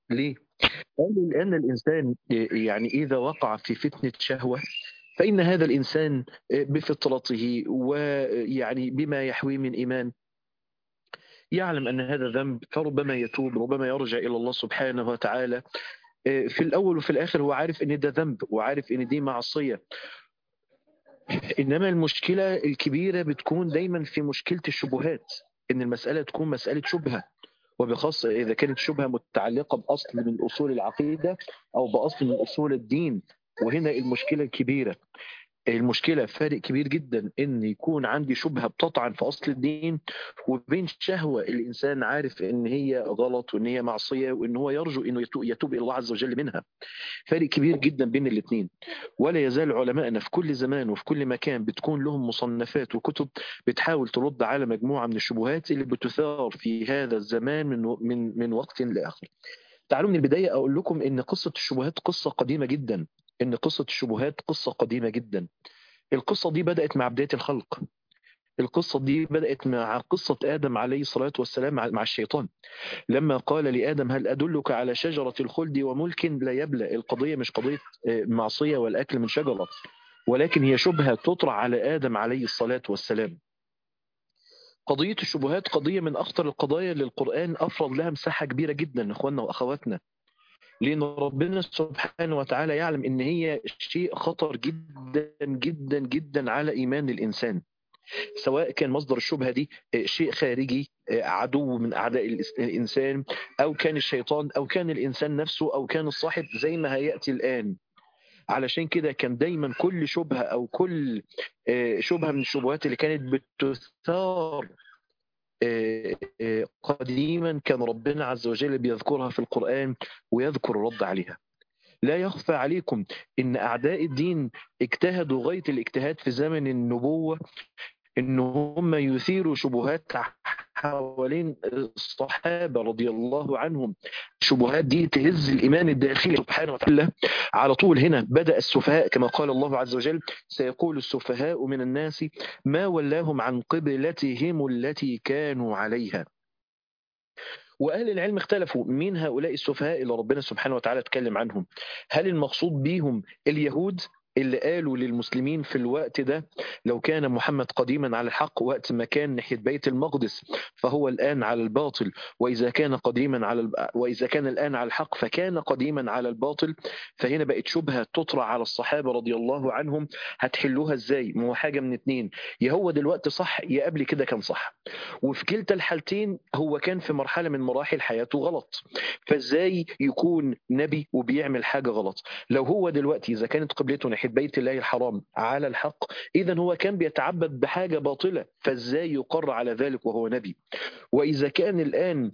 ليه؟ قالوا لأن الإنسان يعني إذا وقع في فتنة شهوة فإن هذا الإنسان بفطرته ويعني بما يحويه من إيمان يعلم أن هذا ذنب فربما يتوب ربما يرجع إلى الله سبحانه وتعالى في الأول وفي الآخر هو عارف أن ده ذنب وعارف أن دي معصية إنما المشكلة الكبيرة بتكون دايما في مشكلة الشبهات إن المسألة تكون مسألة شبهة وبخاصة إذا كانت شبهة متعلقة بأصل من أصول العقيدة أو بأصل من أصول الدين وهنا المشكلة الكبيرة المشكلة فارق كبير جدا ان يكون عندي شبهة بتطعن في اصل الدين وبين شهوة الانسان عارف ان هي غلط وان هي معصية وان هو يرجو انه يتوب الى الله عز وجل منها فارق كبير جدا بين الاثنين ولا يزال علماءنا في كل زمان وفي كل مكان بتكون لهم مصنفات وكتب بتحاول ترد على مجموعة من الشبهات اللي بتثار في هذا الزمان من من من وقت لاخر تعالوا من البداية اقول لكم ان قصة الشبهات قصة قديمة جدا ان قصة الشبهات قصة قديمة جدا القصة دي بدأت مع بداية الخلق القصة دي بدأت مع قصة آدم عليه الصلاة والسلام مع الشيطان لما قال لآدم هل أدلك على شجرة الخلد وملك لا يبلى القضية مش قضية معصية والأكل من شجرة ولكن هي شبهة تطرح على آدم عليه الصلاة والسلام قضية الشبهات قضية من أخطر القضايا اللي القرآن أفرض لها مساحة كبيرة جدا إخواننا وأخواتنا لأن ربنا سبحانه وتعالى يعلم إن هي شيء خطر جدا جدا جدا على إيمان الإنسان سواء كان مصدر الشبهة دي شيء خارجي عدو من أعداء الإنسان أو كان الشيطان أو كان الإنسان نفسه أو كان الصاحب زي ما هيأتي الآن علشان كده كان دايما كل شبهة أو كل شبهة من الشبهات اللي كانت بتثار قديما كان ربنا عز وجل بيذكرها في القرآن ويذكر الرد عليها لا يخفى عليكم ان اعداء الدين اجتهدوا غايه الاجتهاد في زمن النبوه ان هم يثيروا شبهات حوالين الصحابه رضي الله عنهم الشبهات دي تهز الايمان الداخلي سبحانه وتعالى على طول هنا بدا السفهاء كما قال الله عز وجل سيقول السفهاء من الناس ما ولاهم عن قبلتهم التي كانوا عليها واهل العلم اختلفوا مين هؤلاء السفهاء اللي ربنا سبحانه وتعالى اتكلم عنهم هل المقصود بيهم اليهود اللي قالوا للمسلمين في الوقت ده لو كان محمد قديما على الحق وقت ما كان ناحيه بيت المقدس فهو الان على الباطل واذا كان قديما على الب... واذا كان الان على الحق فكان قديما على الباطل فهنا بقت شبهه تطرح على الصحابه رضي الله عنهم هتحلوها ازاي؟ ما هو حاجه من اتنين يا هو دلوقتي صح يا قبل كده كان صح وفي كلتا الحالتين هو كان في مرحله من مراحل حياته غلط فازاي يكون نبي وبيعمل حاجه غلط؟ لو هو دلوقتي اذا كانت قبلته ناحيه بيت الله الحرام على الحق اذا هو كان بيتعبد بحاجه باطله فازاي يقر على ذلك وهو نبي واذا كان الان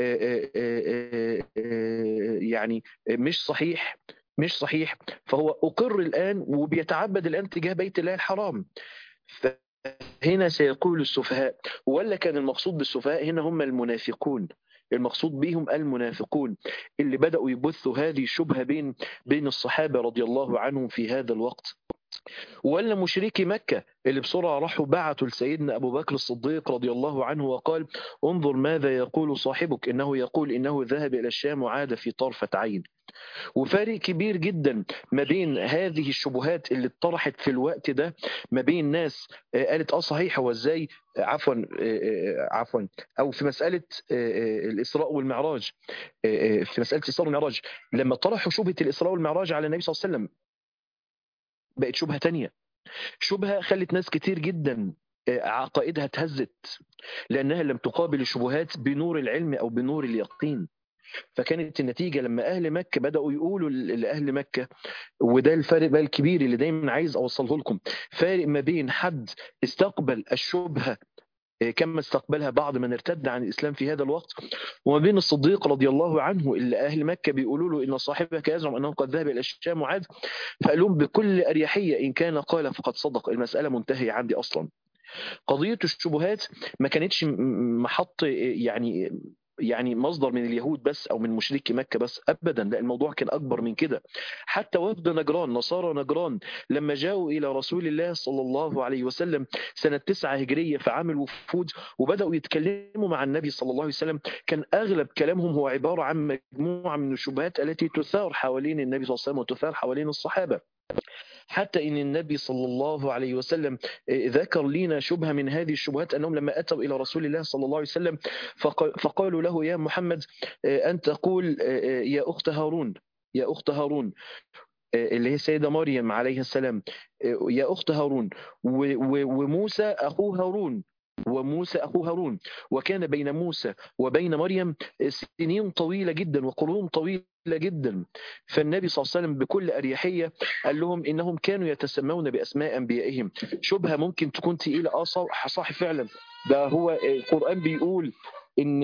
يعني مش صحيح مش صحيح فهو اقر الان وبيتعبد الان تجاه بيت الله الحرام هنا سيقول السفهاء ولا كان المقصود بالسفهاء هنا هم المنافقون المقصود بهم المنافقون اللي بدأوا يبثوا هذه الشبهة بين بين الصحابة رضي الله عنهم في هذا الوقت ولا مشركي مكة اللي بسرعة راحوا بعثوا لسيدنا أبو بكر الصديق رضي الله عنه وقال انظر ماذا يقول صاحبك إنه يقول إنه ذهب إلى الشام وعاد في طرفة عين وفارق كبير جدا ما بين هذه الشبهات اللي اتطرحت في الوقت ده ما بين ناس قالت اه صحيح هو ازاي عفوا عفوا او في مساله الاسراء والمعراج في مساله الاسراء والمعراج لما طرحوا شبهه الاسراء والمعراج على النبي صلى الله عليه وسلم بقت شبهه تانية شبهه خلت ناس كتير جدا عقائدها اتهزت لانها لم تقابل الشبهات بنور العلم او بنور اليقين فكانت النتيجه لما اهل مكه بداوا يقولوا لاهل مكه وده الفارق بقى الكبير اللي دايما عايز اوصله لكم فارق ما بين حد استقبل الشبهه كما استقبلها بعض من ارتد عن الاسلام في هذا الوقت وما بين الصديق رضي الله عنه اللي اهل مكه بيقولوا له ان صاحبك يزعم انه قد ذهب الى الشام وعاد فقال لهم بكل اريحيه ان كان قال فقد صدق المساله منتهيه عندي اصلا قضيه الشبهات ما كانتش محط يعني يعني مصدر من اليهود بس او من مشركي مكه بس ابدا لا الموضوع كان اكبر من كده حتى وفد نجران نصارى نجران لما جاءوا الى رسول الله صلى الله عليه وسلم سنه 9 هجريه في عام الوفود وبداوا يتكلموا مع النبي صلى الله عليه وسلم كان اغلب كلامهم هو عباره عن مجموعه من الشبهات التي تثار حوالين النبي صلى الله عليه وسلم وتثار حوالين الصحابه حتى ان النبي صلى الله عليه وسلم ذكر لنا شبهه من هذه الشبهات انهم لما اتوا الى رسول الله صلى الله عليه وسلم فقالوا له يا محمد ان تقول يا اخت هارون يا اخت هارون اللي هي السيدة مريم عليه السلام يا أخت هارون وموسى أخوه هارون وموسى أخوه هارون وكان بين موسى وبين مريم سنين طويلة جدا وقرون طويلة جدا فالنبي صلى الله عليه وسلم بكل أريحية قال لهم إنهم كانوا يتسمون بأسماء أنبيائهم شبهة ممكن تكون تقيلة آه صح فعلا ده هو القرآن بيقول إن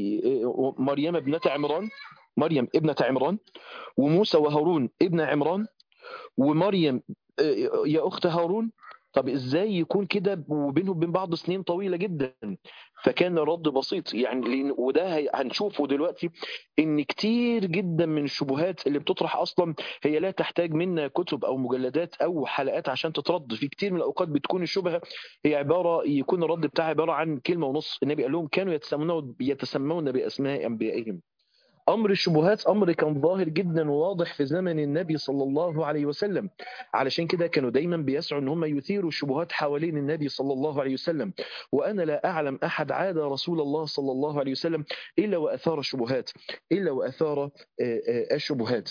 مريم ابنة عمران مريم ابنة عمران وموسى وهارون ابن عمران ومريم يا أخت هارون طب ازاي يكون كده وبينهم وبين بعض سنين طويله جدا فكان الرد بسيط يعني وده هنشوفه دلوقتي ان كتير جدا من الشبهات اللي بتطرح اصلا هي لا تحتاج منا كتب او مجلدات او حلقات عشان تترد في كتير من الاوقات بتكون الشبهه هي عباره يكون الرد بتاعها عباره عن كلمه ونص النبي قال لهم كانوا يتسمون يتسمون باسماء انبيائهم امر الشبهات امر كان ظاهر جدا وواضح في زمن النبي صلى الله عليه وسلم علشان كده كانوا دايما بيسعوا ان هم يثيروا الشبهات حوالين النبي صلى الله عليه وسلم وانا لا اعلم احد عاد رسول الله صلى الله عليه وسلم الا واثار الشبهات الا واثار الشبهات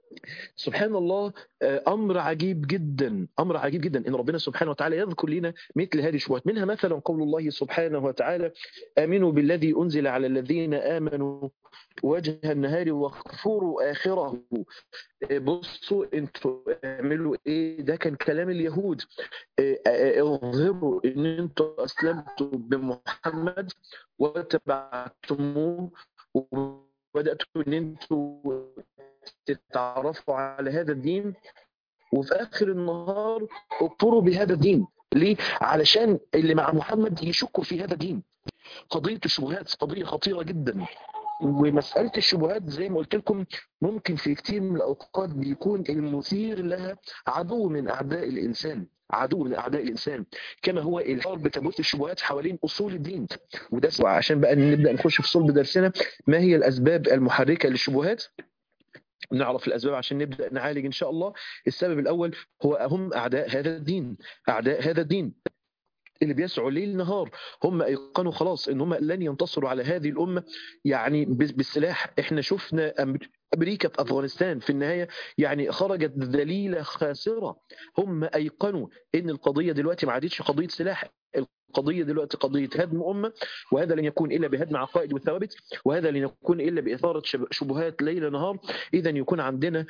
سبحان الله امر عجيب جدا امر عجيب جدا ان ربنا سبحانه وتعالى يذكر لنا مثل هذه الشبهات منها مثلا قول الله سبحانه وتعالى امنوا بالذي انزل على الذين امنوا وجه النهار واكفروا اخره بصوا انتوا اعملوا ايه ده كان كلام اليهود اظهروا ان انتوا اسلمتوا بمحمد وتبعتموه وبداتوا ان انتوا تتعرفوا على هذا الدين وفي اخر النهار اكفروا بهذا الدين ليه؟ علشان اللي مع محمد يشكوا في هذا الدين قضيه الشبهات قضيه خطيره جدا ومسألة الشبهات زي ما قلت لكم ممكن في كتير من الأوقات بيكون المثير لها عدو من أعداء الإنسان عدو من أعداء الإنسان كما هو الحرب بتبث الشبهات حوالين أصول الدين وده عشان بقى نبدأ نخش في صلب درسنا ما هي الأسباب المحركة للشبهات نعرف الاسباب عشان نبدا نعالج ان شاء الله السبب الاول هو هم اعداء هذا الدين اعداء هذا الدين اللي بيسعوا ليل نهار هم ايقنوا خلاص ان هم لن ينتصروا على هذه الامه يعني بالسلاح احنا شفنا امريكا في افغانستان في النهايه يعني خرجت ذليله خاسره هم ايقنوا ان القضيه دلوقتي ما عادتش قضيه سلاح القضيه دلوقتي قضيه هدم امه وهذا لن يكون الا بهدم عقائد وثوابت وهذا لن يكون الا باثاره شبهات ليل نهار اذا يكون عندنا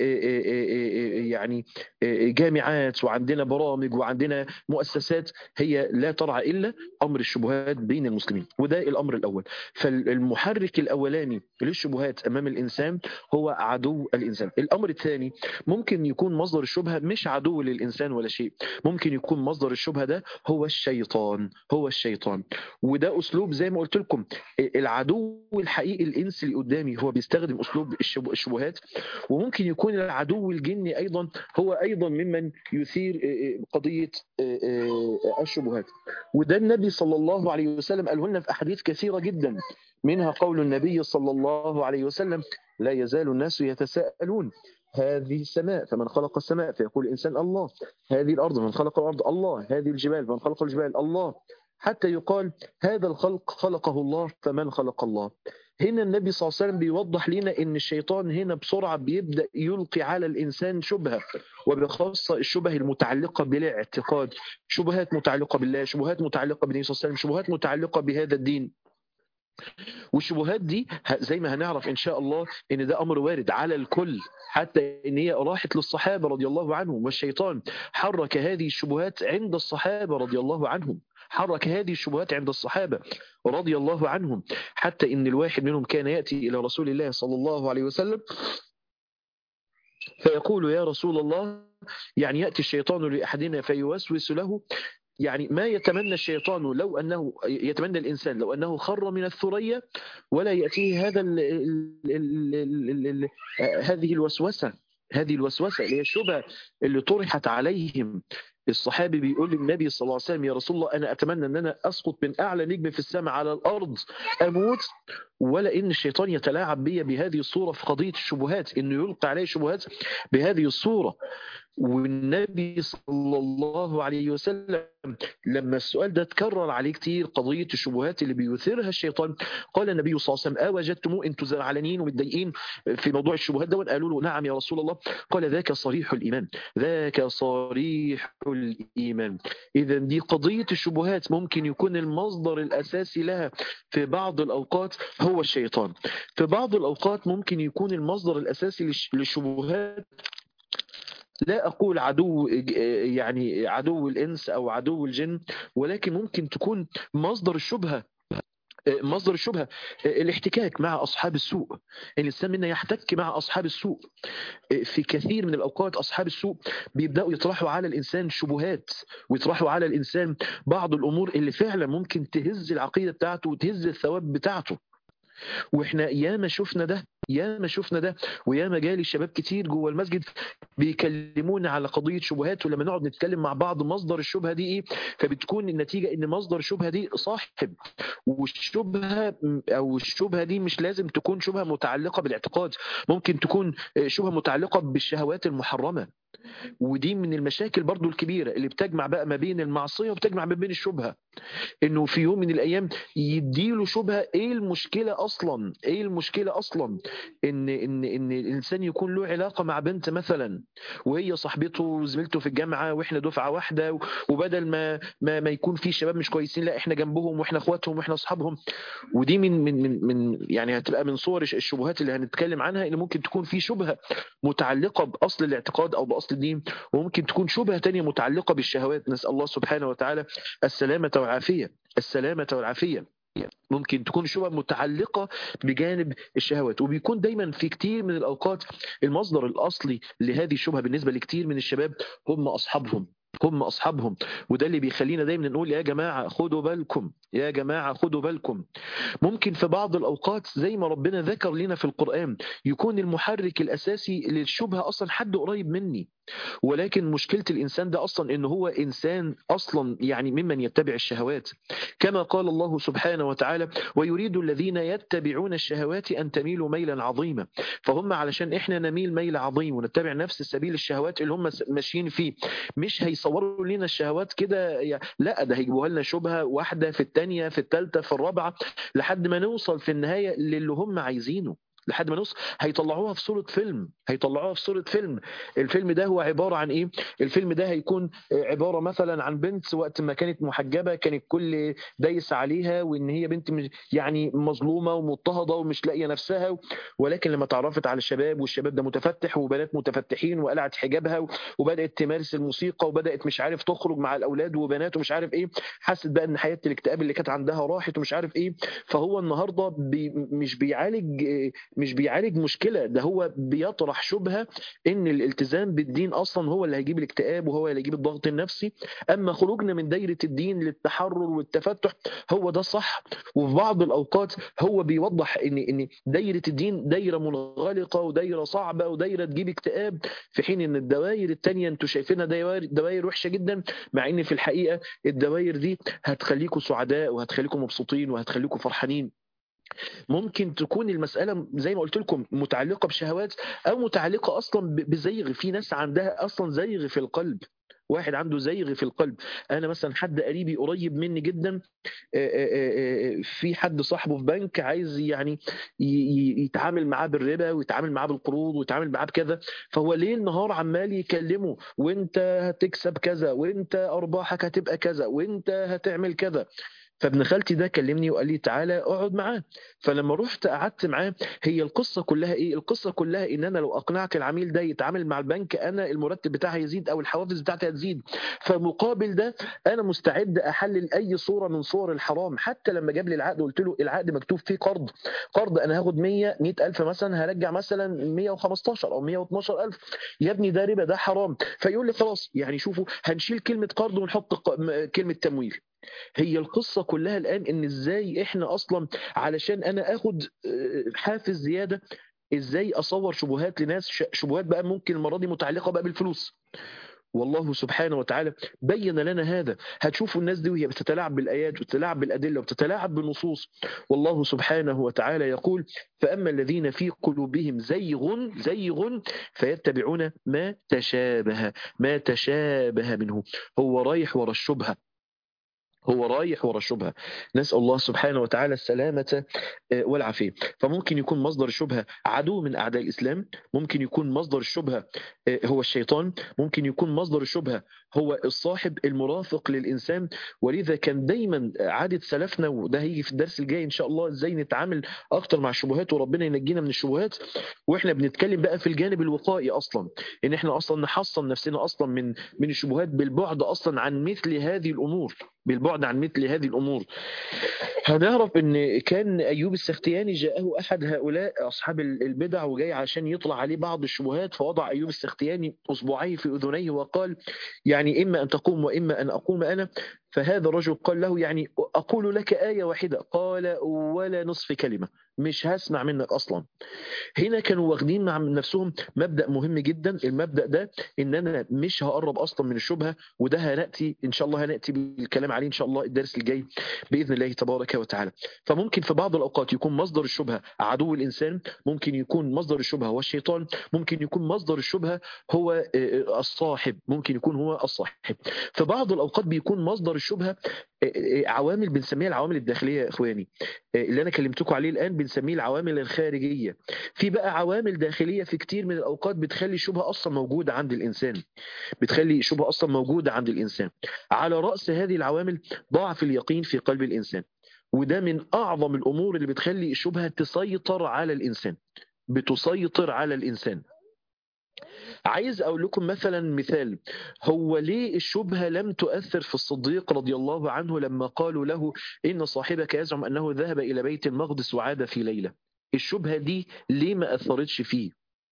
يعني جامعات وعندنا برامج وعندنا مؤسسات هي لا ترعى الا امر الشبهات بين المسلمين وده الامر الاول فالمحرك الاولاني للشبهات امام الانسان هو عدو الانسان الامر الثاني ممكن يكون مصدر الشبهه مش عدو للانسان ولا شيء ممكن يكون مصدر الشبهه ده هو الشيطان هو الشيطان وده اسلوب زي ما قلت لكم العدو الحقيقي الانس اللي قدامي هو بيستخدم اسلوب الشبهات وممكن يكون العدو الجني ايضا هو ايضا ممن يثير قضيه الشبهات وده النبي صلى الله عليه وسلم قاله لنا في احاديث كثيره جدا منها قول النبي صلى الله عليه وسلم لا يزال الناس يتساءلون هذه السماء فمن خلق السماء فيقول الإنسان الله هذه الأرض من خلق الأرض الله هذه الجبال فمن خلق الجبال الله حتى يقال هذا الخلق خلقه الله فمن خلق الله هنا النبي صلى الله عليه وسلم بيوضح لنا ان الشيطان هنا بسرعه بيبدا يلقي على الانسان شبهه وبخاصه الشبه المتعلقه بالاعتقاد شبهات متعلقه بالله شبهات متعلقه بالنبي صلى الله عليه وسلم شبهات متعلقه بهذا الدين والشبهات دي زي ما هنعرف ان شاء الله ان ده امر وارد على الكل حتى ان هي راحت للصحابه رضي الله عنهم والشيطان حرك هذه الشبهات عند الصحابه رضي الله عنهم حرك هذه الشبهات عند الصحابة رضي الله عنهم حتى إن الواحد منهم كان يأتي إلى رسول الله صلى الله عليه وسلم فيقول يا رسول الله يعني يأتي الشيطان لأحدنا فيوسوس له يعني ما يتمنى الشيطان لو انه يتمنى الانسان لو انه خر من الثريا ولا ياتيه هذا ال ال ال ال ال هذه الوسوسه هذه الوسوسه اللي هي الشبهه اللي طرحت عليهم الصحابي بيقول للنبي صلى الله عليه وسلم يا رسول الله انا اتمنى ان انا اسقط من اعلى نجم في السماء على الارض اموت ولا ان الشيطان يتلاعب بي بهذه الصوره في قضيه الشبهات انه يلقى عليه شبهات بهذه الصوره والنبي صلى الله عليه وسلم لما السؤال ده اتكرر عليه كتير قضية الشبهات اللي بيثيرها الشيطان قال النبي صلى الله عليه وسلم اه وجدتموه انتم زعلانين ومتضايقين في موضوع الشبهات ده قالوا له نعم يا رسول الله قال ذاك صريح الإيمان ذاك صريح الإيمان إذا دي قضية الشبهات ممكن يكون المصدر الأساسي لها في بعض الأوقات هو الشيطان في بعض الأوقات ممكن يكون المصدر الأساسي للشبهات لا أقول عدو يعني عدو الإنس أو عدو الجن ولكن ممكن تكون مصدر الشبهة مصدر الشبهه الاحتكاك مع اصحاب السوء الانسان منا يحتك مع اصحاب السوء في كثير من الاوقات اصحاب السوء بيبداوا يطرحوا على الانسان شبهات ويطرحوا على الانسان بعض الامور اللي فعلا ممكن تهز العقيده بتاعته وتهز الثواب بتاعته واحنا ياما شفنا ده ياما شفنا ده وياما جالي شباب كتير جوه المسجد بيكلمونا على قضيه شبهات ولما نقعد نتكلم مع بعض مصدر الشبهه دي ايه فبتكون النتيجه ان مصدر الشبهه دي صاحب والشبهه او الشبهه دي مش لازم تكون شبهه متعلقه بالاعتقاد ممكن تكون شبهه متعلقه بالشهوات المحرمه ودي من المشاكل برضو الكبيرة اللي بتجمع بقى ما بين المعصية وبتجمع ما بين الشبهة انه في يوم من الايام يديله شبهة ايه المشكلة اصلا ايه المشكلة اصلا ان ان ان الانسان يكون له علاقة مع بنت مثلا وهي صاحبته وزميلته في الجامعة واحنا دفعة واحدة وبدل ما ما, ما يكون في شباب مش كويسين لا احنا جنبهم واحنا اخواتهم واحنا اصحابهم ودي من من من, من يعني هتبقى من صور الشبهات اللي هنتكلم عنها ان ممكن تكون في شبهة متعلقة باصل الاعتقاد او باصل الدين وممكن تكون شبهة تانية متعلقة بالشهوات نسأل الله سبحانه وتعالى السلامة والعافية السلامة والعافية ممكن تكون شبهة متعلقة بجانب الشهوات وبيكون دايما في كتير من الأوقات المصدر الأصلي لهذه الشبهة بالنسبة لكتير من الشباب هم أصحابهم هم أصحابهم وده اللي بيخلينا دايما نقول يا جماعة خدوا بالكم يا جماعة خدوا بالكم ممكن في بعض الأوقات زي ما ربنا ذكر لنا في القرآن يكون المحرك الأساسي للشبهة أصلا حد قريب مني ولكن مشكلة الإنسان ده أصلا إن هو إنسان أصلا يعني ممن يتبع الشهوات كما قال الله سبحانه وتعالى ويريد الذين يتبعون الشهوات أن تميلوا ميلا عظيما فهم علشان إحنا نميل ميل عظيم ونتبع نفس سبيل الشهوات اللي هم ماشيين فيه مش هيصوروا لنا الشهوات كده لا ده هيجيبوها لنا شبهة واحدة في الثانية في الثالثة في الرابعة لحد ما نوصل في النهاية للي هم عايزينه لحد ما نوصل هيطلعوها في صوره فيلم هيطلعوها في صوره فيلم الفيلم ده هو عباره عن ايه الفيلم ده هيكون عباره مثلا عن بنت وقت ما كانت محجبه كان الكل دايس عليها وان هي بنت يعني مظلومه ومضطهده ومش لاقيه نفسها ولكن لما تعرفت على الشباب والشباب ده متفتح وبنات متفتحين وقلعت حجابها وبدات تمارس الموسيقى وبدات مش عارف تخرج مع الاولاد وبنات ومش عارف ايه حست بقى ان حياه الاكتئاب اللي كانت عندها راحت ومش عارف ايه فهو النهارده بي مش بيعالج مش بيعالج مشكله ده هو بيطرح شبهه ان الالتزام بالدين اصلا هو اللي هيجيب الاكتئاب وهو اللي هيجيب الضغط النفسي اما خروجنا من دايره الدين للتحرر والتفتح هو ده صح وفي بعض الاوقات هو بيوضح ان ان دايره الدين دايره منغلقه ودايره صعبه ودايره تجيب اكتئاب في حين ان الدوائر الثانيه انتوا شايفينها دوائر دوائر وحشه جدا مع ان في الحقيقه الدوائر دي هتخليكم سعداء وهتخليكم مبسوطين وهتخليكم فرحانين ممكن تكون المساله زي ما قلت لكم متعلقه بشهوات او متعلقه اصلا بزيغ في ناس عندها اصلا زيغ في القلب واحد عنده زيغ في القلب انا مثلا حد قريبي قريب مني جدا في حد صاحبه في بنك عايز يعني يتعامل معاه بالربا ويتعامل معاه بالقروض ويتعامل معاه بكذا فهو ليل نهار عمال يكلمه وانت هتكسب كذا وانت ارباحك هتبقى كذا وانت هتعمل كذا فابن خالتي ده كلمني وقال لي تعالى اقعد معاه فلما رحت قعدت معاه هي القصه كلها ايه القصه كلها ان انا لو اقنعت العميل ده يتعامل مع البنك انا المرتب بتاعي يزيد او الحوافز بتاعتي هتزيد فمقابل ده انا مستعد احلل اي صوره من صور الحرام حتى لما جاب لي العقد قلت له العقد مكتوب فيه قرض قرض انا هاخد 100 100000 مثلا هرجع مثلا 115 او 112000 يا ابني ده ربا ده حرام فيقول لي خلاص يعني شوفوا هنشيل كلمه قرض ونحط كلمه تمويل هي القصة كلها الآن إن إزاي إحنا أصلا علشان أنا آخد حافز زيادة إزاي أصور شبهات لناس شبهات بقى ممكن المرة دي متعلقة بقى بالفلوس والله سبحانه وتعالى بين لنا هذا هتشوفوا الناس دي وهي بتتلاعب بالآيات وبتتلاعب بالأدلة وبتتلاعب بالنصوص والله سبحانه وتعالى يقول فأما الذين في قلوبهم زيغ زيغ فيتبعون ما تشابه ما تشابه منه هو رايح ورا الشبهة هو رايح ورا الشبهه نسال الله سبحانه وتعالى السلامه والعافيه فممكن يكون مصدر الشبهه عدو من اعداء الاسلام ممكن يكون مصدر الشبهه هو الشيطان ممكن يكون مصدر الشبهه هو الصاحب المرافق للانسان ولذا كان دايما عاده سلفنا وده هيجي في الدرس الجاي ان شاء الله ازاي نتعامل اكتر مع الشبهات وربنا ينجينا من الشبهات واحنا بنتكلم بقى في الجانب الوقائي اصلا ان احنا اصلا نحصن نفسنا اصلا من من الشبهات بالبعد اصلا عن مثل هذه الامور بالبعد عن مثل هذه الامور هنعرف ان كان ايوب السختياني جاءه احد هؤلاء اصحاب البدع وجاي عشان يطلع عليه بعض الشبهات فوضع ايوب السختياني اصبعيه في اذنيه وقال يعني اما ان تقوم واما ان اقوم انا فهذا الرجل قال له يعني اقول لك ايه واحده قال ولا نصف كلمه مش هسمع منك اصلا هنا كانوا واخدين مع نفسهم مبدا مهم جدا المبدا ده ان انا مش هقرب اصلا من الشبهه وده هناتي ان شاء الله هناتي بالكلام عليه ان شاء الله الدرس الجاي باذن الله تبارك وتعالى فممكن في بعض الاوقات يكون مصدر الشبهه عدو الانسان ممكن يكون مصدر الشبهه هو الشيطان ممكن يكون مصدر الشبهه هو الصاحب ممكن يكون هو الصاحب في بعض الاوقات بيكون مصدر الشبهه عوامل بنسميها العوامل الداخليه يا اخواني اللي انا كلمتكم عليه الان بنسميه العوامل الخارجيه في بقى عوامل داخليه في كتير من الاوقات بتخلي الشبهه اصلا موجوده عند الانسان بتخلي الشبهه اصلا موجوده عند الانسان على راس هذه العوامل ضعف اليقين في قلب الانسان وده من اعظم الامور اللي بتخلي الشبهه تسيطر على الانسان بتسيطر على الانسان عايز اقول لكم مثلا مثال هو ليه الشبهه لم تؤثر في الصديق رضي الله عنه لما قالوا له ان صاحبك يزعم انه ذهب الى بيت المقدس وعاد في ليله الشبهه دي ليه ما اثرتش فيه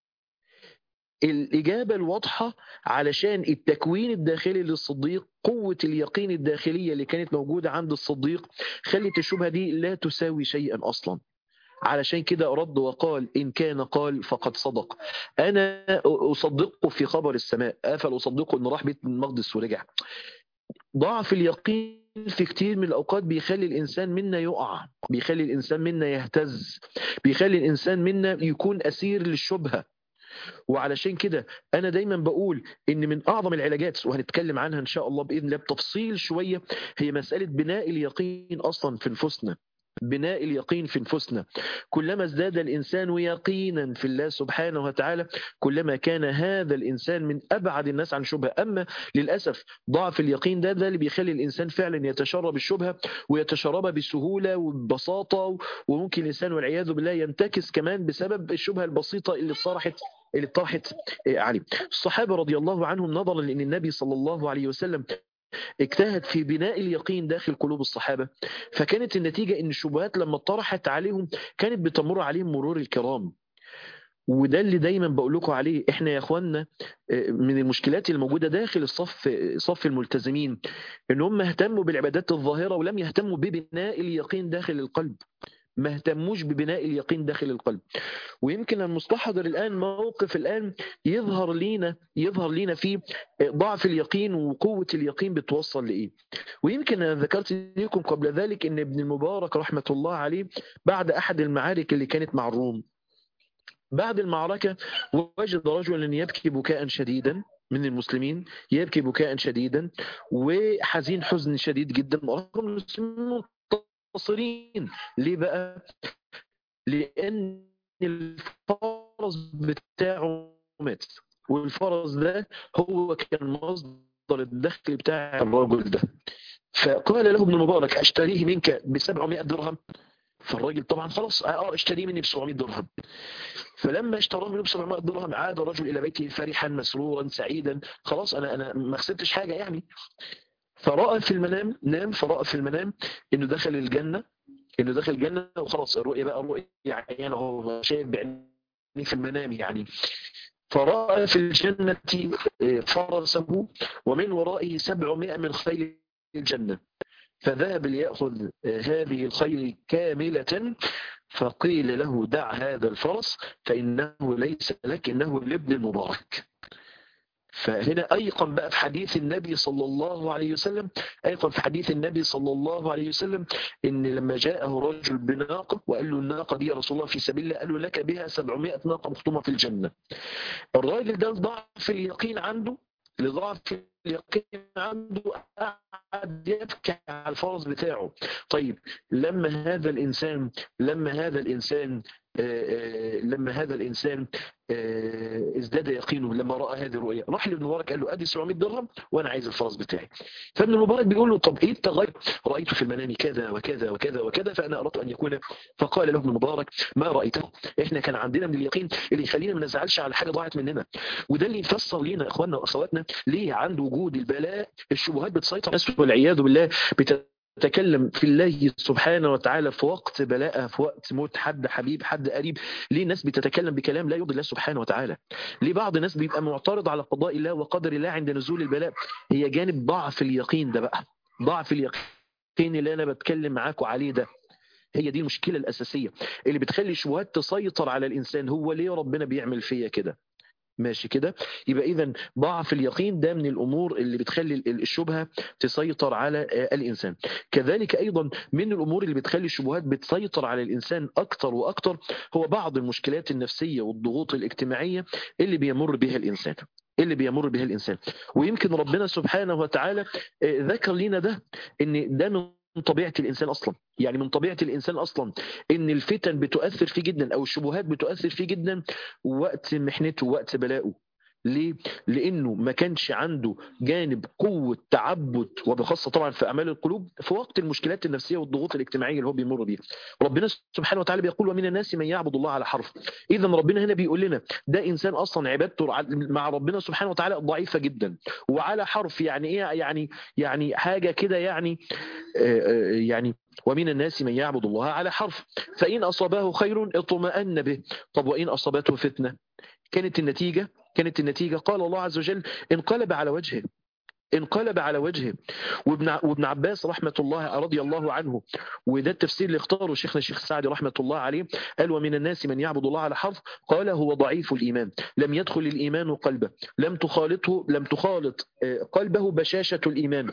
الإجابة الواضحة علشان التكوين الداخلي للصديق قوة اليقين الداخلية اللي كانت موجودة عند الصديق خلت الشبهة دي لا تساوي شيئا أصلا علشان كده رد وقال إن كان قال فقد صدق أنا أصدقه في خبر السماء أفل أصدقه أنه راح بيت المقدس ورجع ضعف اليقين في كتير من الأوقات بيخلي الإنسان منا يقع بيخلي الإنسان منا يهتز بيخلي الإنسان منا يكون أسير للشبهة وعلشان كده انا دايما بقول ان من اعظم العلاجات وهنتكلم عنها ان شاء الله باذن الله بتفصيل شويه هي مساله بناء اليقين اصلا في نفوسنا بناء اليقين في نفوسنا كلما ازداد الإنسان يقينا في الله سبحانه وتعالى كلما كان هذا الإنسان من أبعد الناس عن شبهة أما للأسف ضعف اليقين ده ده اللي بيخلي الإنسان فعلا يتشرب الشبهة ويتشربها بسهولة وببساطة وممكن الإنسان والعياذ بالله ينتكس كمان بسبب الشبهة البسيطة اللي طرحت اللي طرحت عليه الصحابة رضي الله عنهم نظرا لأن النبي صلى الله عليه وسلم اجتهد في بناء اليقين داخل قلوب الصحابة فكانت النتيجة ان الشبهات لما طرحت عليهم كانت بتمر عليهم مرور الكرام وده اللي دايما بقول لكم عليه احنا يا اخوانا من المشكلات الموجوده داخل الصف صف الملتزمين ان هم اهتموا بالعبادات الظاهره ولم يهتموا ببناء اليقين داخل القلب ما اهتموش ببناء اليقين داخل القلب ويمكن المستحضر الان موقف الان يظهر لينا يظهر لينا فيه ضعف اليقين وقوه اليقين بتوصل لايه ويمكن انا ذكرت لكم قبل ذلك ان ابن المبارك رحمه الله عليه بعد احد المعارك اللي كانت مع الروم بعد المعركه وجد رجلا يبكي بكاء شديدا من المسلمين يبكي بكاء شديدا وحزين حزن شديد جدا رغم المسلمين منتصرين ليه بقى لان الفرس بتاعه مات والفرس ده هو كان مصدر الدخل بتاع الرجل ده فقال له ابن المبارك اشتريه منك ب 700 درهم فالراجل طبعا خلاص اه اشتريه مني ب 700 درهم فلما اشتراه منه ب 700 درهم عاد الرجل الى بيته فرحا مسرورا سعيدا خلاص انا انا ما خسرتش حاجه يعني فراى في المنام نام فراى في المنام انه دخل الجنه انه دخل الجنه وخلاص الرؤيه بقى رؤيه يعني هو شايف بعينيه في المنام يعني فرأى في الجنة فرسه ومن ورائه سبعمائة من خيل الجنة فذهب ليأخذ هذه الخيل كاملة فقيل له دع هذا الفرس فإنه ليس لك إنه لابن المبارك فهنا أيقن بقى في حديث النبي صلى الله عليه وسلم أيقن في حديث النبي صلى الله عليه وسلم إن لما جاءه رجل بناقة وقال له الناقة دي يا رسول الله في سبيل الله قال له لك بها 700 ناقة مختومة في الجنة الراجل ده ضعف اليقين عنده لضعف اليقين عنده قعد يبكي على الفرس بتاعه طيب لما هذا الإنسان لما هذا الإنسان لما هذا الإنسان ازداد يقينه لما رأى هذه الرؤية راح لابن مبارك قال له أدي 700 درهم وأنا عايز الفرس بتاعي فابن المبارك بيقول له طب إيه التغير رأيت في المنام كذا وكذا وكذا وكذا فأنا أردت أن يكون فقال له ابن مبارك ما رأيته إحنا كان عندنا من اليقين اللي يخلينا ما نزعلش على حاجة ضاعت مننا وده اللي يفسر لينا إخواننا وأخواتنا ليه عند وجود البلاء الشبهات بتسيطر والعياذ بالله بت تتكلم في الله سبحانه وتعالى في وقت بلاء في وقت موت حد حبيب حد قريب ليه الناس بتتكلم بكلام لا يرضي الله سبحانه وتعالى ليه بعض الناس بيبقى معترض على قضاء الله وقدر الله عند نزول البلاء هي جانب ضعف اليقين ده بقى ضعف اليقين اللي انا بتكلم معاكم عليه ده هي دي المشكله الاساسيه اللي بتخلي الشبهات تسيطر على الانسان هو ليه ربنا بيعمل فيا كده ماشي كده يبقى اذا ضعف اليقين ده من الامور اللي بتخلي الشبهه تسيطر على الانسان كذلك ايضا من الامور اللي بتخلي الشبهات بتسيطر على الانسان اكتر واكتر هو بعض المشكلات النفسيه والضغوط الاجتماعيه اللي بيمر بها الانسان اللي بيمر بها الانسان ويمكن ربنا سبحانه وتعالى ذكر لنا ده ان ده من من طبيعة الإنسان أصلا يعني من طبيعة الإنسان أصلا إن الفتن بتؤثر فيه جدا أو الشبهات بتؤثر فيه جدا وقت محنته وقت بلاءه ليه؟ لأنه ما كانش عنده جانب قوة تعبد وبخاصة طبعا في أعمال القلوب في وقت المشكلات النفسية والضغوط الاجتماعية اللي هو بيمر بيها ربنا سبحانه وتعالى بيقول ومن الناس من يعبد الله على حرف إذا ربنا هنا بيقول لنا ده إنسان أصلا عبادته مع ربنا سبحانه وتعالى ضعيفة جدا وعلى حرف يعني إيه يعني يعني حاجة كده يعني يعني ومن الناس من يعبد الله على حرف فإن أصابه خير اطمأن به طب وإن أصابته فتنة كانت النتيجة كانت النتيجة قال الله عز وجل انقلب على وجهه انقلب على وجهه وابن وابن عباس رحمه الله رضي الله عنه وده التفسير اللي اختاره شيخنا الشيخ السعدي رحمه الله عليه قال ومن الناس من يعبد الله على حرف قال هو ضعيف الايمان لم يدخل الايمان قلبه لم تخالطه لم تخالط قلبه بشاشه الايمان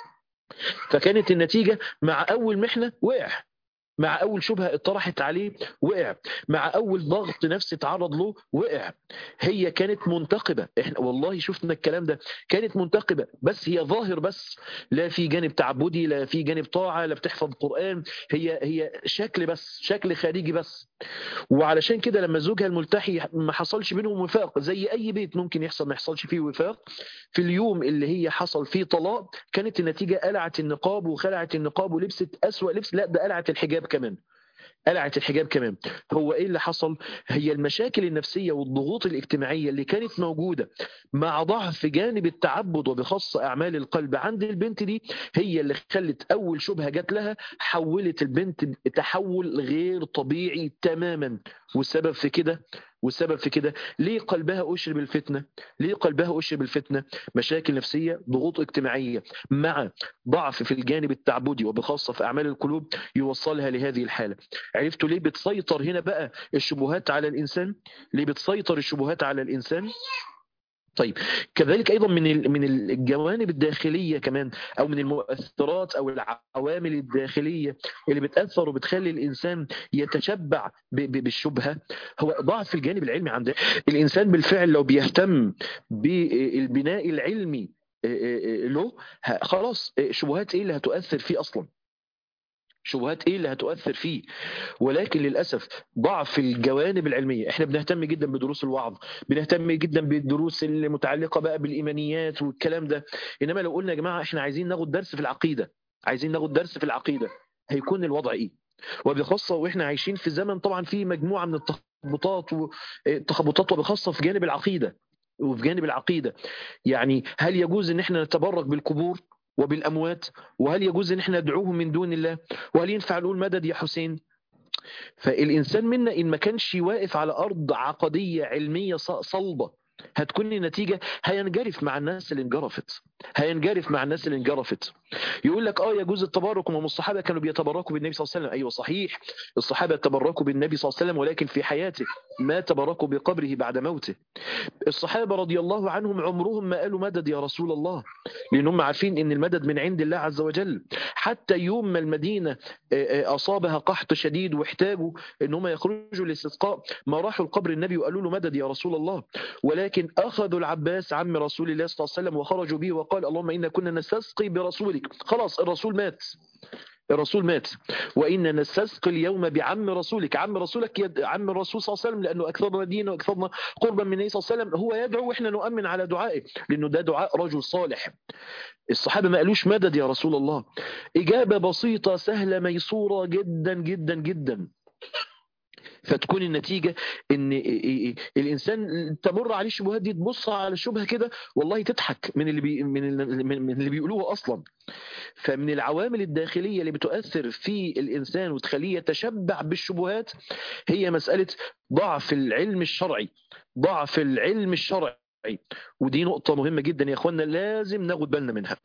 فكانت النتيجه مع اول محنه وقع مع اول شبهه اتطرحت عليه وقع مع اول ضغط نفسي اتعرض له وقع هي كانت منتقبه احنا والله شفنا الكلام ده كانت منتقبه بس هي ظاهر بس لا في جانب تعبدي لا في جانب طاعه لا بتحفظ قران هي هي شكل بس شكل خارجي بس وعلشان كده لما زوجها الملتحي ما حصلش بينهم وفاق زي اي بيت ممكن يحصل ما يحصلش فيه وفاق في اليوم اللي هي حصل فيه طلاق كانت النتيجه قلعت النقاب وخلعت النقاب ولبست اسوأ لبس لا ده قلعت الحجاب كمان قلعت الحجاب كمان هو ايه اللي حصل هي المشاكل النفسيه والضغوط الاجتماعيه اللي كانت موجوده مع ضعف جانب التعبد وبخاصه اعمال القلب عند البنت دي هي اللي خلت اول شبهه جات لها حولت البنت تحول غير طبيعي تماما والسبب في كده والسبب في كده ليه قلبها أشرب الفتنة ليه قلبها أشرب الفتنة مشاكل نفسية ضغوط اجتماعية مع ضعف في الجانب التعبدي وبخاصة في أعمال القلوب يوصلها لهذه الحالة عرفتوا ليه بتسيطر هنا بقى الشبهات على الإنسان ليه بتسيطر الشبهات على الإنسان طيب كذلك ايضا من من الجوانب الداخليه كمان او من المؤثرات او العوامل الداخليه اللي بتاثر وبتخلي الانسان يتشبع بالشبهه هو ضعف الجانب العلمي عند الانسان بالفعل لو بيهتم بالبناء العلمي له خلاص شبهات ايه اللي هتؤثر فيه اصلا شبهات ايه اللي هتؤثر فيه ولكن للاسف ضعف الجوانب العلميه احنا بنهتم جدا بدروس الوعظ بنهتم جدا بالدروس المتعلقه بقى بالايمانيات والكلام ده انما لو قلنا يا جماعه احنا عايزين ناخد درس في العقيده عايزين ناخد درس في العقيده هيكون الوضع ايه وبخاصه واحنا عايشين في زمن طبعا فيه مجموعه من التخبطات والتخبطات وبخاصه في جانب العقيده وفي جانب العقيده يعني هل يجوز ان احنا نتبرك بالقبور وبالاموات وهل يجوز ان احنا ندعوهم من دون الله وهل ينفع نقول مدد يا حسين فالانسان منا ان ما كانش واقف على ارض عقديه علميه صلبه هتكون النتيجة هينجرف مع الناس اللي انجرفت هينجرف مع الناس اللي انجرفت يقول لك اه يجوز التبرك وما الصحابة كانوا بيتبركوا بالنبي صلى الله عليه وسلم ايوه صحيح الصحابة تبركوا بالنبي صلى الله عليه وسلم ولكن في حياته ما تبركوا بقبره بعد موته الصحابة رضي الله عنهم عمرهم ما قالوا مدد يا رسول الله لأنهم عارفين ان المدد من عند الله عز وجل حتى يوم ما المدينة أصابها قحط شديد واحتاجوا ان هم يخرجوا للاستسقاء ما راحوا القبر النبي وقالوا له مدد يا رسول الله ولكن أخذوا العباس عم رسول الله صلى الله عليه وسلم وخرجوا به وقال اللهم إنا كنا نستسقي برسولك خلاص الرسول مات الرسول مات وإن نستسقي اليوم بعم رسولك عم رسولك يد... عم الرسول صلى الله عليه وسلم لأنه أكثرنا دينا وأكثرنا قربا من النبي صلى الله عليه وسلم هو يدعو وإحنا نؤمن على دعائه لأنه ده دعاء رجل صالح الصحابة ما قالوش مدد يا رسول الله إجابة بسيطة سهلة ميسورة جدا جدا جدا فتكون النتيجه ان الانسان تمر عليه الشبهات دي تبص على الشبهه كده والله تضحك من اللي بي من من اللي بيقولوه اصلا فمن العوامل الداخليه اللي بتؤثر في الانسان وتخليه يتشبع بالشبهات هي مساله ضعف العلم الشرعي ضعف العلم الشرعي ودي نقطه مهمه جدا يا اخوانا لازم ناخد بالنا منها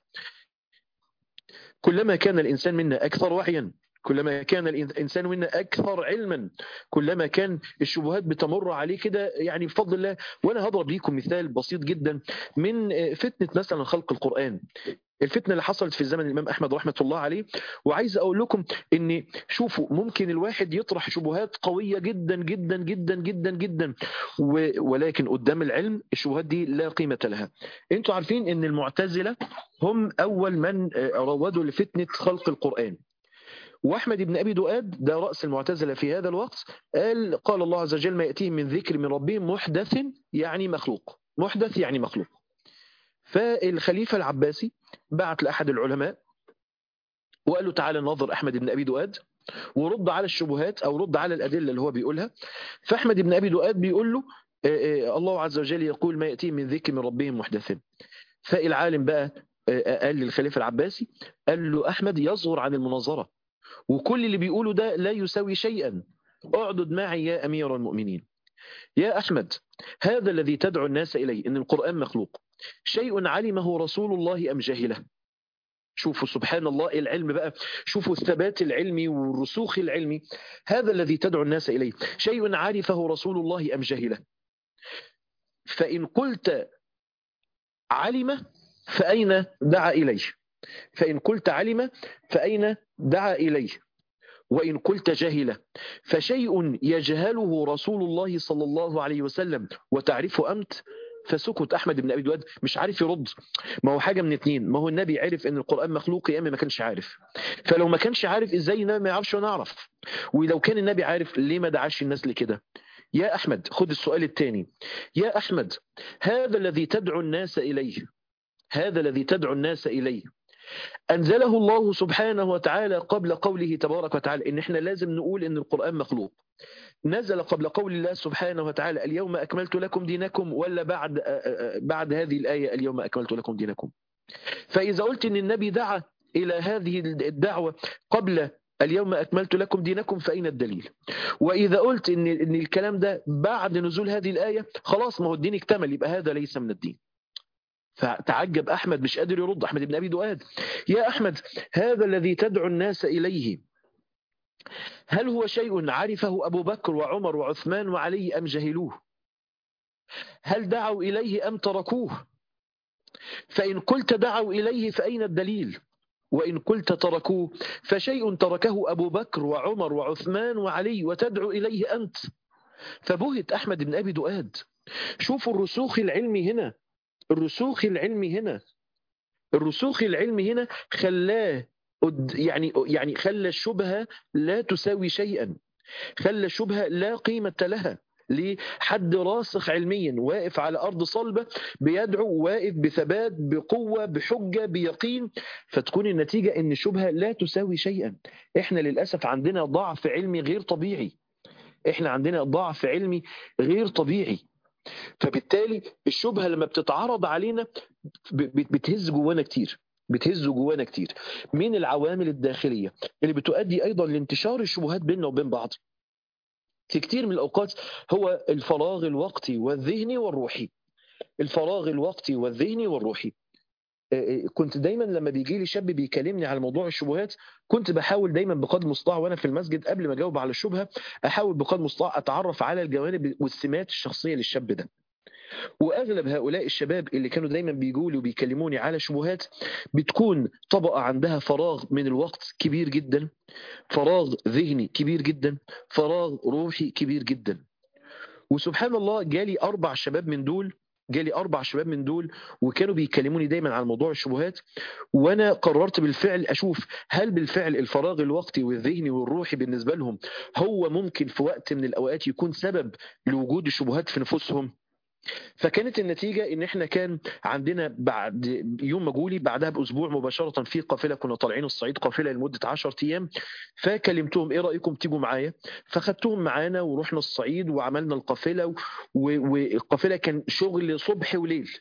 كلما كان الانسان منا اكثر وعيا كلما كان الإنسان منا أكثر علما كلما كان الشبهات بتمر عليه كده يعني بفضل الله وأنا هضرب ليكم مثال بسيط جدا من فتنة مثلا خلق القرآن الفتنه اللي حصلت في زمن الامام احمد رحمه الله عليه وعايز اقول لكم ان شوفوا ممكن الواحد يطرح شبهات قويه جدا جدا جدا جدا جدا ولكن قدام العلم الشبهات دي لا قيمه لها انتوا عارفين ان المعتزله هم اول من روضوا لفتنه خلق القران واحمد بن ابي دؤاد ده راس المعتزله في هذا الوقت قال قال الله عز وجل ما ياتيهم من ذكر من ربهم محدث يعني مخلوق محدث يعني مخلوق فالخليفه العباسي بعت لاحد العلماء وقال له تعالى نظر احمد بن ابي دؤاد ورد على الشبهات او رد على الادله اللي هو بيقولها فاحمد بن ابي دؤاد بيقول له الله عز وجل يقول ما ياتيهم من ذكر من ربهم محدث فالعالم بقى قال للخليفه العباسي قال له احمد يصغر عن المناظره وكل اللي بيقوله ده لا يساوي شيئا اعدد معي يا أمير المؤمنين يا أحمد هذا الذي تدعو الناس إليه إن القرآن مخلوق شيء علمه رسول الله أم جهله شوفوا سبحان الله العلم بقى شوفوا الثبات العلمي والرسوخ العلمي هذا الذي تدعو الناس إليه شيء عرفه رسول الله أم جهله فإن قلت علم فأين دعا إليه فإن قلت علم فأين دعا إليه وإن قلت جهل فشيء يجهله رسول الله صلى الله عليه وسلم وتعرفه أنت فسكت احمد بن ابي دواد مش عارف يرد ما هو حاجه من اتنين ما هو النبي عرف ان القران مخلوق يا اما ما كانش عارف فلو ما كانش عارف ازاي النبي ما يعرفش وانا اعرف ولو كان النبي عارف ليه ما دعاش الناس لكده يا احمد خد السؤال الثاني يا احمد هذا الذي تدعو الناس اليه هذا الذي تدعو الناس اليه أنزله الله سبحانه وتعالى قبل قوله تبارك وتعالى إن إحنا لازم نقول إن القرآن مخلوق نزل قبل قول الله سبحانه وتعالى اليوم أكملت لكم دينكم ولا بعد بعد هذه الآية اليوم أكملت لكم دينكم فإذا قلت إن النبي دعا إلى هذه الدعوة قبل اليوم أكملت لكم دينكم فأين الدليل وإذا قلت إن, إن الكلام ده بعد نزول هذه الآية خلاص ما هو الدين اكتمل يبقى هذا ليس من الدين فتعجب أحمد مش قادر يرد أحمد بن أبي دؤاد يا أحمد هذا الذي تدعو الناس إليه هل هو شيء عرفه أبو بكر وعمر وعثمان وعلي أم جهلوه هل دعوا إليه أم تركوه فإن قلت دعوا إليه فأين الدليل وإن قلت تركوه فشيء تركه أبو بكر وعمر وعثمان وعلي وتدعو إليه أنت فبهت أحمد بن أبي دؤاد شوفوا الرسوخ العلمي هنا الرسوخ العلمي هنا الرسوخ العلمي هنا خلاه يعني يعني خلى الشبهه لا تساوي شيئا خلى الشبهه لا قيمه لها لحد راسخ علميا واقف على ارض صلبه بيدعو واقف بثبات بقوه بحجه بيقين فتكون النتيجه ان الشبهه لا تساوي شيئا احنا للاسف عندنا ضعف علمي غير طبيعي احنا عندنا ضعف علمي غير طبيعي فبالتالي الشبهه لما بتتعرض علينا بتهز جوانا كتير بتهز جوانا كتير من العوامل الداخليه اللي بتؤدي ايضا لانتشار الشبهات بيننا وبين بعض في كتير من الأوقات هو الفراغ الوقتي والذهني والروحي الفراغ الوقتي والذهني والروحي كنت دايما لما بيجي لي شاب بيكلمني على موضوع الشبهات كنت بحاول دايما بقدر المستطاع وانا في المسجد قبل ما اجاوب على الشبهه احاول بقدر المستطاع اتعرف على الجوانب والسمات الشخصيه للشاب ده واغلب هؤلاء الشباب اللي كانوا دايما بيجوا لي وبيكلموني على شبهات بتكون طبقه عندها فراغ من الوقت كبير جدا فراغ ذهني كبير جدا فراغ روحي كبير جدا وسبحان الله جالي اربع شباب من دول جالي اربع شباب من دول وكانوا بيكلموني دايما عن موضوع الشبهات وانا قررت بالفعل اشوف هل بالفعل الفراغ الوقتي والذهني والروحي بالنسبه لهم هو ممكن في وقت من الاوقات يكون سبب لوجود الشبهات في نفوسهم فكانت النتيجة إن إحنا كان عندنا بعد يوم مجولي بعدها بأسبوع مباشرة في قافلة كنا طالعين الصعيد قافلة لمدة 10 أيام فكلمتهم إيه رأيكم تيجوا معايا فخدتهم معانا ورحنا الصعيد وعملنا القافلة والقافلة كان شغل صبح وليل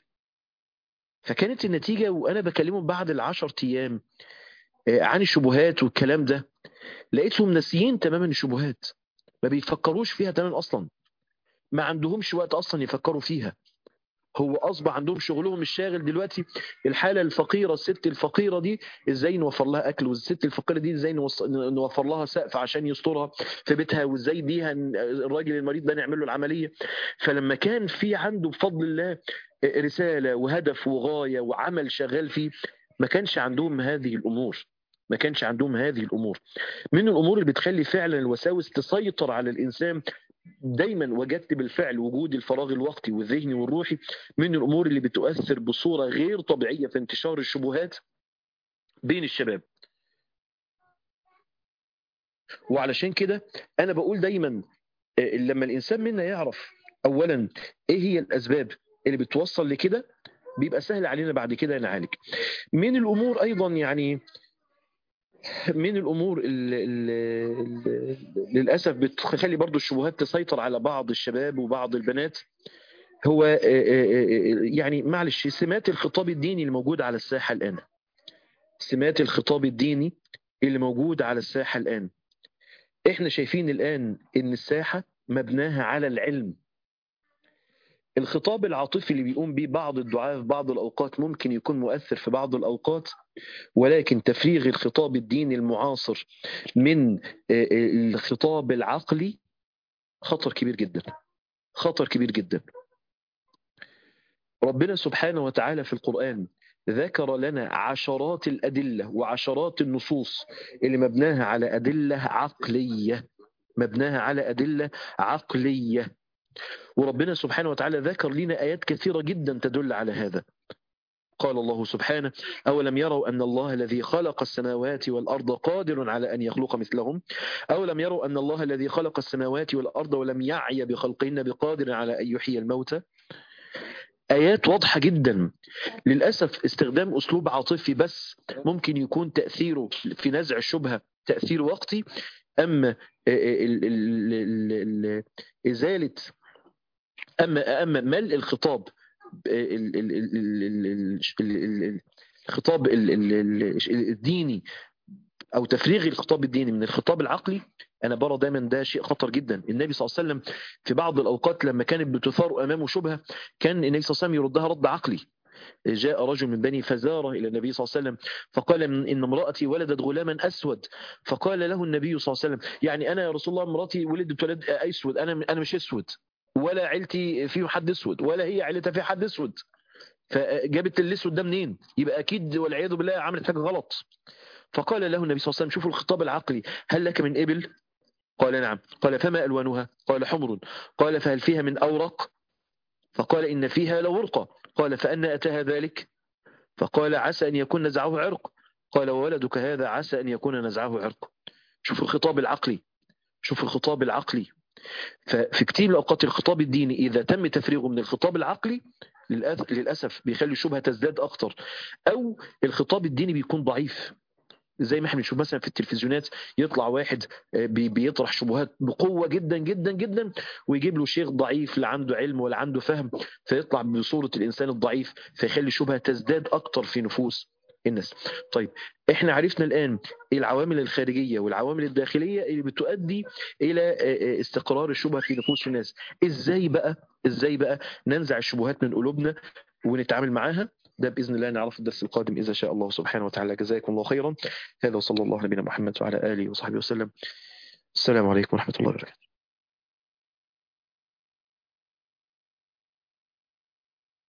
فكانت النتيجة وأنا بكلمهم بعد العشر أيام عن الشبهات والكلام ده لقيتهم ناسيين تماما الشبهات ما بيفكروش فيها تماما أصلا ما عندهمش وقت اصلا يفكروا فيها هو اصبح عندهم شغلهم الشاغل دلوقتي الحاله الفقيره الست الفقيره دي ازاي نوفر لها اكل والست الفقيره دي ازاي نوفر لها سقف عشان يسترها في بيتها وازاي بيها الراجل المريض ده نعمل له العمليه فلما كان في عنده بفضل الله رساله وهدف وغايه وعمل شغال فيه ما كانش عندهم هذه الامور ما كانش عندهم هذه الامور من الامور اللي بتخلي فعلا الوساوس تسيطر على الانسان دايما وجدت بالفعل وجود الفراغ الوقتي والذهني والروحي من الامور اللي بتؤثر بصوره غير طبيعيه في انتشار الشبهات بين الشباب. وعلشان كده انا بقول دايما لما الانسان منا يعرف اولا ايه هي الاسباب اللي بتوصل لكده بيبقى سهل علينا بعد كده نعالج. من الامور ايضا يعني من الامور اللي, اللي للاسف بتخلي برضو الشبهات تسيطر على بعض الشباب وبعض البنات هو يعني معلش سمات الخطاب الديني اللي موجود على الساحه الان سمات الخطاب الديني اللي موجود على الساحه الان احنا شايفين الان ان الساحه مبناها على العلم الخطاب العاطفي اللي بيقوم به بعض الدعاة في بعض الأوقات ممكن يكون مؤثر في بعض الأوقات ولكن تفريغ الخطاب الديني المعاصر من الخطاب العقلي خطر كبير جدا خطر كبير جدا ربنا سبحانه وتعالى في القرآن ذكر لنا عشرات الأدلة وعشرات النصوص اللي مبناها على أدلة عقلية مبناها على أدلة عقلية وربنا سبحانه وتعالى ذكر لنا آيات كثيرة جدا تدل على هذا قال الله سبحانه أولم يروا أن الله الذي خلق السماوات والأرض قادر على أن يخلق مثلهم أولم يروا أن الله الذي خلق السماوات والأرض ولم يعي بخلقهن بقادر على أن يحيي الموتى آيات واضحة جدا للأسف استخدام أسلوب عاطفي بس ممكن يكون تأثيره في نزع الشبهة تأثير وقتي أما إزالة أما أما ملء الخطاب الخطاب الديني او تفريغ الخطاب الديني من الخطاب العقلي انا برى دايما ده شيء خطر جدا النبي صلى الله عليه وسلم في بعض الاوقات لما كانت بتثار امامه شبهه كان النبي صلى الله عليه وسلم يردها رد عقلي جاء رجل من بني فزارة إلى النبي صلى الله عليه وسلم فقال إن امرأتي ولدت غلاما أسود فقال له النبي صلى الله عليه وسلم يعني أنا يا رسول الله امرأتي ولدت ولد أسود أنا أنا مش أسود ولا عيلتي فيه حد أسود ولا هي عيلتها فيها حد أسود فجابت الأسود ده منين يبقى أكيد والعياذ بالله عملت حاجة غلط فقال له النبي صلى الله عليه وسلم شوفوا الخطاب العقلي هل لك من إبل قال نعم قال فما ألوانها قال حمر قال فهل فيها من أورق فقال إن فيها لورقة قال فأنا أتاها ذلك فقال عسى أن يكون نزعه عرق قال وولدك هذا عسى أن يكون نزعه عرق شوف الخطاب العقلي شوف الخطاب العقلي ففي كتير من الأوقات الخطاب الديني إذا تم تفريغه من الخطاب العقلي للأسف بيخلي الشبهة تزداد أكتر أو الخطاب الديني بيكون ضعيف زي ما احنا بنشوف مثلا في التلفزيونات يطلع واحد بيطرح شبهات بقوه جدا جدا جدا ويجيب له شيخ ضعيف لا عنده علم ولا عنده فهم فيطلع بصوره الانسان الضعيف فيخلي الشبهه تزداد اكتر في نفوس الناس طيب احنا عرفنا الان العوامل الخارجيه والعوامل الداخليه اللي بتؤدي الى استقرار الشبهه في نفوس الناس ازاي بقى ازاي بقى ننزع الشبهات من قلوبنا ونتعامل معاها ده باذن الله نعرف الدرس القادم اذا شاء الله سبحانه وتعالى جزاكم الله خيرا هذا وصلى الله على نبينا محمد وعلى اله وصحبه وسلم السلام عليكم ورحمه الله وبركاته